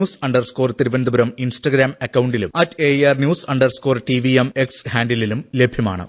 news underscore Thiruvananthapuram Instagram അക്കൌണ്ടിലും at A R news underscore T V M X ഹാൻഡിലും ലഭ്യമാണ്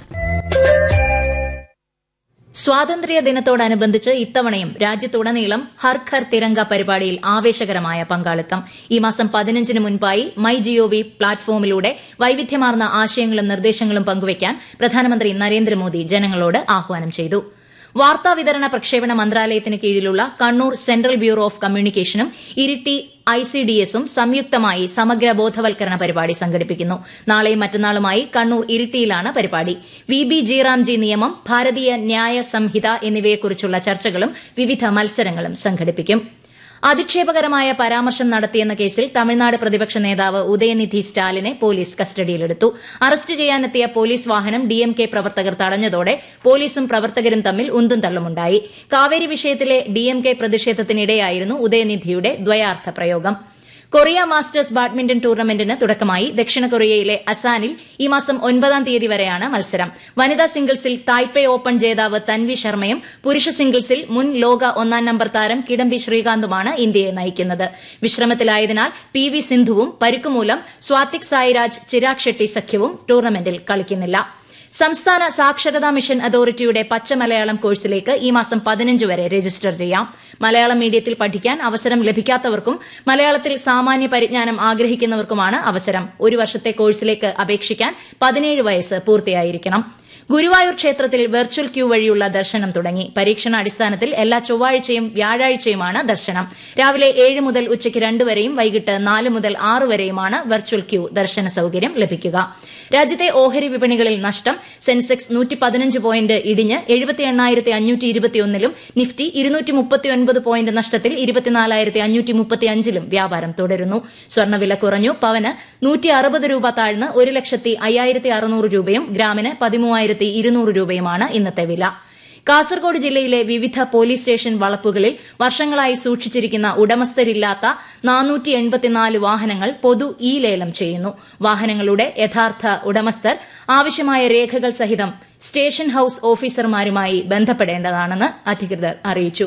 സ്വാതന്ത്ര്യ ദിനത്തോടനുബന്ധിച്ച് ഇത്തവണയും രാജ്യത്തുടനീളം ഹർ ഘർ തിരങ്ക പരിപാടിയിൽ ആവേശകരമായ പങ്കാളിത്തം ഈ മാസം പതിനഞ്ചിന് മുൻപായി മൈ ജിഒവി പ്ലാറ്റ്ഫോമിലൂടെ വൈവിധ്യമാർന്ന ആശയങ്ങളും നിർദ്ദേശങ്ങളും പങ്കുവയ്ക്കാൻ പ്രധാനമന്ത്രി നരേന്ദ്രമോദി ജനങ്ങളോട് ആഹ്വാനം ചെയ്തു വാർത്താവിതരണ പ്രക്ഷേപണ മന്ത്രാലയത്തിന് കീഴിലുള്ള കണ്ണൂർ സെൻട്രൽ ബ്യൂറോ ഓഫ് കമ്മ്യൂണിക്കേഷനും ഇരിട്ടി ഐസിഡിഎസും സംയുക്തമായി സമഗ്ര ബോധവൽക്കരണ പരിപാടി സംഘടിപ്പിക്കുന്നു നാളെയും മറ്റന്നാളുമായി കണ്ണൂർ ഇരിട്ടിയിലാണ് പരിപാടി വി ബി ജിറാംജി നിയമം ഭാരതീയ ന്യായ സംഹിത എന്നിവയെക്കുറിച്ചുള്ള ചർച്ചകളും വിവിധ മത്സരങ്ങളും സംഘടിപ്പിക്കും അധിക്ഷേപകരമായ പരാമർശം നടത്തിയെന്ന കേസിൽ തമിഴ്നാട് പ്രതിപക്ഷ നേതാവ് ഉദയനിധി സ്റ്റാലിനെ പോലീസ് കസ്റ്റഡിയിലെടുത്തു അറസ്റ്റ് ചെയ്യാനെത്തിയ പോലീസ് വാഹനം ഡിഎംകെ പ്രവർത്തകർ തടഞ്ഞതോടെ പോലീസും പ്രവർത്തകരും തമ്മിൽ ഉന്തും തള്ളുമുണ്ടായി കാവേരി വിഷയത്തിലെ ഡിഎംകെ പ്രതിഷേധത്തിനിടെയായിരുന്നു ഉദയനിധിയുടെ ദ്വയാർത്ഥ പ്രയോഗം കൊറിയ മാസ്റ്റേഴ്സ് ബാഡ്മിന്റൺ ടൂർണമെന്റിന് തുടക്കമായി ദക്ഷിണ കൊറിയയിലെ അസാനിൽ ഈ മാസം ഒൻപതാം തീയതി വരെയാണ് മത്സരം വനിതാ സിംഗിൾസിൽ തായ്പേ ഓപ്പൺ ജേതാവ് തൻവി ശർമ്മയും പുരുഷ സിംഗിൾസിൽ മുൻ ലോക ഒന്നാം നമ്പർ താരം കിഡംബി ശ്രീകാന്തുമാണ് ഇന്ത്യയെ നയിക്കുന്നത് വിശ്രമത്തിലായതിനാൽ പി വി സിന്ധുവും പരുക്കുമൂലം സ്വാതിക് സായിരാജ് ചിരാഗ് ഷെട്ടി സഖ്യവും ടൂർണമെന്റിൽ കളിക്കുന്നില്ല സംസ്ഥാന സാക്ഷരതാ മിഷൻ അതോറിറ്റിയുടെ പച്ച മലയാളം കോഴ്സിലേക്ക് ഈ മാസം പതിനഞ്ച് വരെ രജിസ്റ്റർ ചെയ്യാം മലയാളം മീഡിയത്തിൽ പഠിക്കാൻ അവസരം ലഭിക്കാത്തവർക്കും മലയാളത്തിൽ സാമാന്യ പരിജ്ഞാനം ആഗ്രഹിക്കുന്നവർക്കുമാണ് അവസരം ഒരു വർഷത്തെ കോഴ്സിലേക്ക് അപേക്ഷിക്കാൻ പതിനേഴ് വയസ്സ് പൂർത്തിയായിരിക്കണം ഗുരുവായൂർ ക്ഷേത്രത്തിൽ വെർച്വൽ ക്യൂ വഴിയുള്ള ദർശനം തുടങ്ങി പരീക്ഷണാടിസ്ഥാനത്തിൽ എല്ലാ ചൊവ്വാഴ്ചയും വ്യാഴാഴ്ചയുമാണ് ദർശനം രാവിലെ ഏഴ് മുതൽ ഉച്ചയ്ക്ക് രണ്ട് വരെയും വൈകിട്ട് നാല് മുതൽ ആറ് വരെയുമാണ് വെർച്വൽ ക്യൂ ദർശന സൌകര്യം ലഭിക്കുക രാജ്യത്തെ ഓഹരി വിപണികളിൽ നഷ്ടം സെൻസെക്സ് നൂറ്റി പതിനഞ്ച് പോയിന്റ് ഇടിഞ്ഞ് എഴുപത്തി എണ്ണായിരത്തി അഞ്ഞൂറ്റി ഇരുപത്തിയൊന്നിലും നിഫ്റ്റി ഇരുന്നൂറ്റി മുപ്പത്തിയൊൻപത് പോയിന്റ് നഷ്ടത്തിൽ ഇരുപത്തിനാലായിരത്തി അഞ്ഞൂറ്റി മുപ്പത്തിയഞ്ചിലും വ്യാപാരം തുടരുന്നു സ്വർണ്ണവില കുറഞ്ഞു പവന് നൂറ്റി അറുപത് രൂപ താഴ്ന്ന് ഒരു ലക്ഷത്തി അയ്യായിരത്തി അറുന്നൂറ് രൂപയും ഗ്രാമിന് പതിമൂവായിരത്തി ഇരുന്നൂറ് രൂപയുമാണ് ഇന്നത്തെ വില കാസർഗോഡ് ജില്ലയിലെ വിവിധ പോലീസ് സ്റ്റേഷൻ വളപ്പുകളിൽ വർഷങ്ങളായി സൂക്ഷിച്ചിരിക്കുന്ന ഉടമസ്ഥരില്ലാത്ത നാനൂറ്റി എൺപത്തിനാല് വാഹനങ്ങൾ പൊതു ഇ ലേലം ചെയ്യുന്നു വാഹനങ്ങളുടെ യഥാർത്ഥ ഉടമസ്ഥർ ആവശ്യമായ രേഖകൾ സഹിതം സ്റ്റേഷൻ ഹൌസ് ഓഫീസർമാരുമായി ബന്ധപ്പെടേണ്ടതാണെന്ന് അധികൃതർ അറിയിച്ചു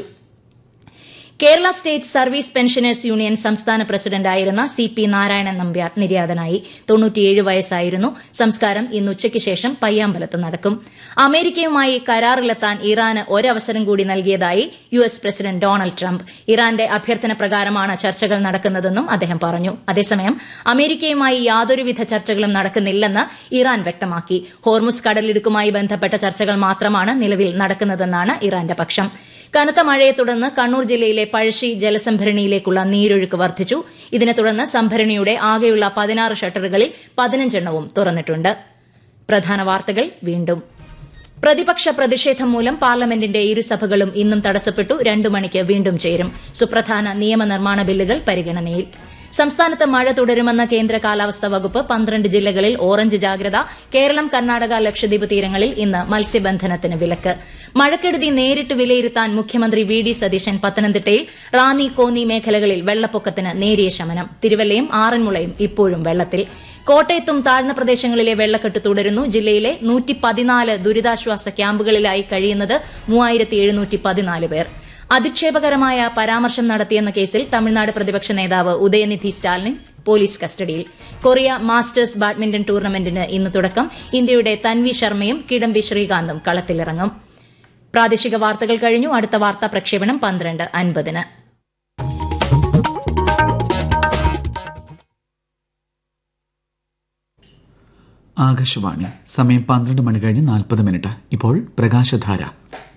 Kerala state service pensioners union സംസ്ഥാന പ്രസിഡന്റായിരുന്ന സി പി നാരായണൻ നമ്പ്യാർ നിര്യാതനായി തൊണ്ണൂറ്റിയേഴ് വയസ്സായിരുന്നു സംസ്കാരം ഇന്ന് ഉച്ചയ്ക്ക് ശേഷം പയ്യാമ്പലത്ത് നടക്കും അമേരിക്കയുമായി കരാറിലെത്താൻ ഇറാന് ഒരവസരം കൂടി നൽകിയതായി U S president Donald Trump ഇറാന്റെ അഭ്യർത്ഥന പ്രകാരമാണ് ചർച്ചകൾ നടക്കുന്നതെന്നും അദ്ദേഹം പറഞ്ഞു അതേസമയം അമേരിക്കയുമായി യാതൊരുവിധ ചർച്ചകളും നടക്കുന്നില്ലെന്ന് ഇറാൻ വ്യക്തമാക്കി ഹോർമുസ് കടലിടുക്കുമായി ബന്ധപ്പെട്ട ചർച്ചകൾ മാത്രമാണ് നിലവിൽ നടക്കുന്നതെന്നാണ് ഇറാന്റെ പക്ഷം കനത്ത മഴയെ തുടർന്ന് കണ്ണൂർ ജില്ലയിലെ പഴശ്ശി ജലസംഭരണിയിലേക്കുള്ള നീരൊഴുക്ക് വർദ്ധിച്ചു ഇതിനെ തുടർന്ന് സംഭരണിയുടെ ആകെയുള്ള പതിനാറ് ഷട്ടറുകളിൽ പതിനഞ്ചെണ്ണവും തുറന്നിട്ടുണ്ട് പ്രധാന വാർത്തകൾ വീണ്ടും പ്രതിപക്ഷ പ്രതിഷേധം മൂലം പാർലമെന്റിന്റെ ഇരുസഭകളും ഇന്നും തടസ്സപ്പെട്ടു രണ്ടു മണിക്ക് വീണ്ടും ചേരും സുപ്രധാന നിയമനിർമ്മാണ ബില്ലുകൾ പരിഗണനയിൽ സംസ്ഥാനത്ത് മഴ തുടരുമെന്ന കേന്ദ്ര കാലാവസ്ഥാ വകുപ്പ് പന്ത്രണ്ട് ജില്ലകളിൽ ഓറഞ്ച് ജാഗ്രത കേരളം കർണാടക ലക്ഷദ്വീപ് തീരങ്ങളിൽ ഇന്ന് മത്സ്യബന്ധനത്തിന് വിലക്ക് മഴക്കെടുതി നേരിട്ട് വിലയിരുത്താൻ മുഖ്യമന്ത്രി വി ഡി സതീശൻ പത്തനംതിട്ടയിൽ റാന്നി കോന്നി മേഖലകളിൽ വെള്ളപ്പൊക്കത്തിന് നേരിയ ശമനം തിരുവല്ലയും ആറന്മുളയും ഇപ്പോഴും വെള്ളത്തിൽ കോട്ടയത്തും താഴ്ന്ന പ്രദേശങ്ങളിലെ വെള്ളക്കെട്ട് തുടരുന്നു ജില്ലയിലെ നൂറ്റി പതിനാല് ദുരിതാശ്വാസ ക്യാമ്പുകളിലായി കഴിയുന്നത് മൂവായിരത്തി എഴുന്നൂറ്റി പതിനാല് പേർ അധിക്ഷേപകരമായ പരാമർശം നടത്തിയെന്ന കേസിൽ തമിഴ്നാട് പ്രതിപക്ഷ നേതാവ് ഉദയനിധി സ്റ്റാലിൻ പോലീസ് കസ്റ്റഡിയിൽ കൊറിയ മാസ്റ്റേഴ്സ് ബാഡ്മിന്റൺ ടൂർണമെന്റിന് ഇന്ന് തുടക്കം ഇന്ത്യയുടെ തൻവി ശർമ്മയും കിഡംബി ശ്രീകാന്തും കളത്തിലിറങ്ങും പ്രാദേശിക വാർത്തകൾ കഴിഞ്ഞു അടുത്ത വാർത്താ പ്രക്ഷേപണം പന്ത്രണ്ട് അൻപതിന് ആകാശവാണി സമയം പന്ത്രണ്ട് മണി കഴിഞ്ഞ് നാൽപ്പത് മിനിറ്റ് ഇപ്പോൾ പ്രകാശധാര